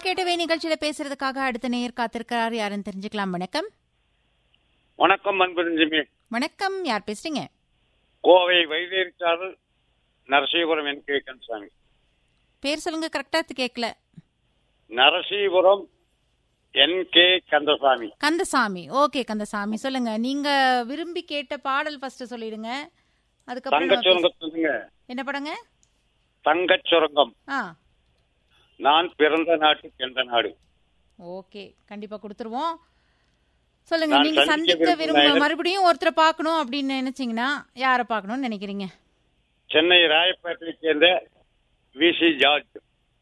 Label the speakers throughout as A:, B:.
A: நீங்கள் கேட்டவே நிகழ்ச்சியில பேசுறதுக்காக அடுத்த நேயர் காத்திருக்கிறார் யாருன்னு தெரிஞ்சுக்கலாம் வணக்கம்
B: வணக்கம் அன்புரிஞ்சுமி
A: வணக்கம் யார் பேசுறீங்க
B: கோவை வைத்தியசாரல் நரசீபுரம் என் கே கந்தசாமி
A: பேர் சொல்லுங்க கரெக்டா கேட்கல
B: Narasipuram N K Kandasamy
A: Kandasamy okay Kandasamy சொல்லுங்க நீங்க விரும்பி கேட்ட பாடல் ஃபர்ஸ்ட் சொல்லிடுங்க அதுக்கப்புறம் நான்
B: தங்கச்சுரங்கத்துங்க
A: என்ன படங்க
B: தங்கச்சுரங்கம்
A: ஆ
B: நான் பிறந்த நாட்டு எந்த நாடு
A: ஓகே கண்டிப்பா கொடுத்துருவோம் சொல்லுங்க
B: நான்
A: நீங்க
B: சந்திக்க
A: சந்திக்க
B: விரும்பும்
A: விரும்ப
B: நாயகர்.
A: மறுபடியும் ஒருத்தரை பார்க்கணும் அப்படின்னு நினைச்சீங்கன்னா யாரை பார்க்கணும்னு நினைக்கிறீங்க
B: சென்னை ராயப்பேட்டையைச் சேர்ந்த வி சி ஜார்ஜ்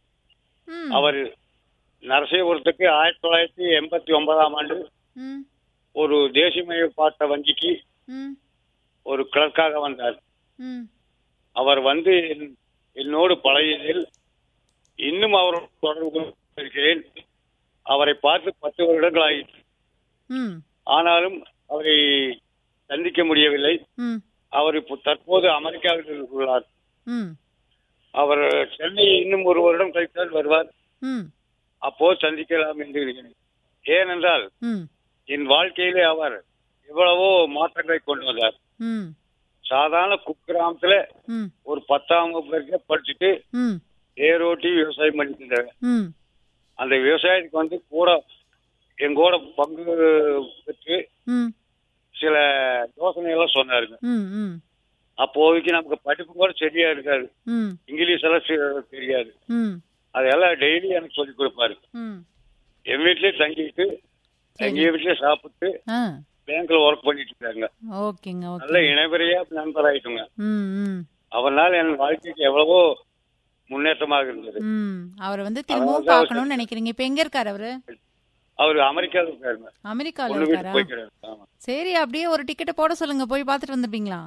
A: ம்
B: அவர் நரசீபுரத்துக்கு ஆயிரத்தி தொள்ளாயிரத்தி எண்பத்தி ஒன்பதாம் ஆண்டு
A: ம்
B: ஒரு தேசியமயப்பாட்ட வங்கிக்கு
A: ம்
B: ஒரு கிளர்க்காக வந்தார்
A: ம்
B: அவர் வந்து என்- என்னோடு பழகியதில் இன்னும் அவரோடு தொடர்பு இருக்கிறேன் அவரை பார்த்து பத்து வருடங்கள் ஆயிற்று
A: ம்
B: ஆனாலும் அவரை சந்திக்க முடியவில்லை
A: ம்
B: அவர் இப்போ தற்போது அமெரிக்காவில் உள்ளார்
A: ம்
B: அவர் சென்னை இன்னும் ஒரு வருடம் கழித்தால் வருவார்
A: ம்
B: அப்போது சந்திக்கலாம் என்று இருக்கிறேன் ஏனென்றால்
A: ம்
B: என் வாழ்க்கையிலே அவர் எவ்வளவோ மாற்றங்களை கொண்டு வந்தார்
A: ம்
B: சாதாரண குக்கிராமத்துல
A: ம்
B: ஒரு பத்தாம் வகுப்பு வரைக்கும் படிச்சுட்டு
A: ம்
B: ஏரோட்டி விவசாயம் பண்ணிட்டு இருந்தாங்க
A: ம்
B: அந்த விவசாயத்துக்கு வந்து கூட எங்கூட பங்கு பெற்று
A: ம்
B: சில யோசனைகள்லாம் சொன்னாருங்க
A: ம் ம்
B: அப்போதைக்கு நமக்கு படிப்பு கூட சரியா இருக்காது
A: ம்
B: இங்கிலீஷ் எல்லாம் சி- தெரியாது
A: ம்
B: அதெல்லாம் டெய்லி எனக்கு சொல்லி கொடுப்பாரு
A: ம்
B: என் வீட்லயே தங்கிட்டு எங்க வீட்லயே சாப்பிட்டு
A: ஆ
B: பேங்க்ல ஒர்க் பண்ணிட்டு இருக்காங்க
A: ஓகேங்க
B: நல்ல
A: ஓகே
B: இணைபெறியா நண்பராயிட்டுங்க
A: ம் ம்
B: அவர்னால என் வாழ்க்கைக்கு எவ்வளவோ முன்னேற்றமாக இருந்தது
A: ம் அவரை வந்து திரும்பவும்
B: அதாவது அவர்
A: பார்க்கணும்னு நினைக்கிறீங்க இப்ப எங்க இருக்காரு அவரு
B: அவர் அமெரிக்காவில் இருக்காருங்க
A: அமெரிக்கால
B: பொண்ணு
A: இருக்காரா
B: வீட்டுக்கு போய்க்கிறாரு ஆமா
A: சரி அப்படியே ஒரு டிக்கெட்டை போட சொல்லுங்க போய் பார்த்துட்டு வந்துருப்பீங்களா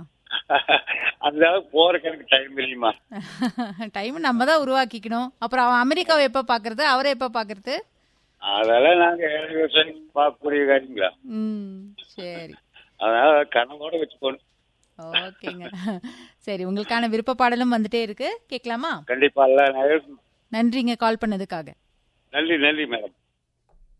B: அந்த அளவுக்கு போறதுக்கு எனக்கு டைம் இல்லையுமா
A: டைம் நம்ம தான் உருவாக்கிக்கணும் அப்புறம் அவன் அமெரிக்காவை எப்ப பாக்குறது அவரை எப்ப பாக்குறது
B: அதெல்லாம் நாங்க ஏழை விவசாயம் பார்க்கக்கூடிய காரியங்களா
A: ம் சரி
B: அதனால கனவோட வச்சுக்கணும்
A: ஓகேங்க சரி உங்களுக்கான விருப்ப பாடலும் வந்துட்டே இருக்கு கேட்கலாமா
B: கண்டிப்பா எல்லாம் நேயர்களுக்கும்
A: நன்றிங்க கால் பண்ணதுக்காக
B: நன்றி நன்றி மேடம்